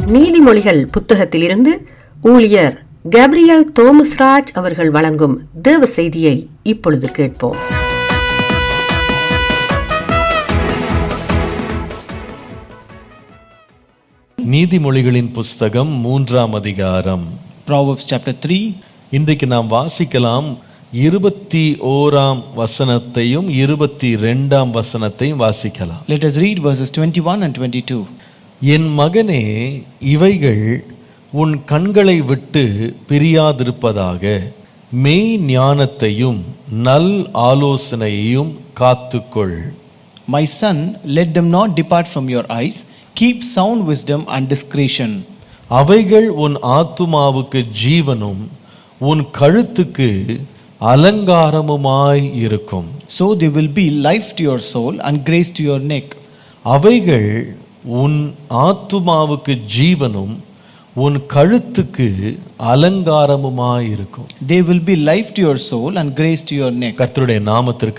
நீதிமொழிகள் புத்தகத்திலிருந்து ஊழியர் கேப்ரியல் தோமஸ்ராஜ் அவர்கள் வழங்கும் தேவ செய்தியை இப்பொழுது கேட்போம் நீதிமொழிகளின் புஸ்தகம் மூன்றாம் அதிகாரம் Proverbs chapter 3, இன்றைக்கு நாம் வாசிக்கலாம் இருபத்தி ஓராம் வசனத்தையும் இருபத்தி ரெண்டாம் வசனத்தையும் வாசிக்கலாம் let us read verses 21 and 22. என் மகனே இவைகள் உன் கண்களை விட்டு பிரியாதிருப்பதாக மெய் ஞானத்தையும் நல் ஆலோசனையையும் காத்துக்கொள் My son, let them not depart from your eyes, keep sound wisdom and discretion. அவைகள் உன் ஆத்துமாவுக்கு ஜீவனும் உன் கழுத்துக்கு அலங்காரமுமாய் இருக்கும் So they will be life to your soul and grace to your neck. அவைகள் உன் ஆத்துமாவுக்கு ஜீவனும் உன் கழுத்துக்கு அலங்காரமுமாய் இருக்கும் They will be life to your soul and grace to your neck. கர்த்தருடைய நாமத்திற்கு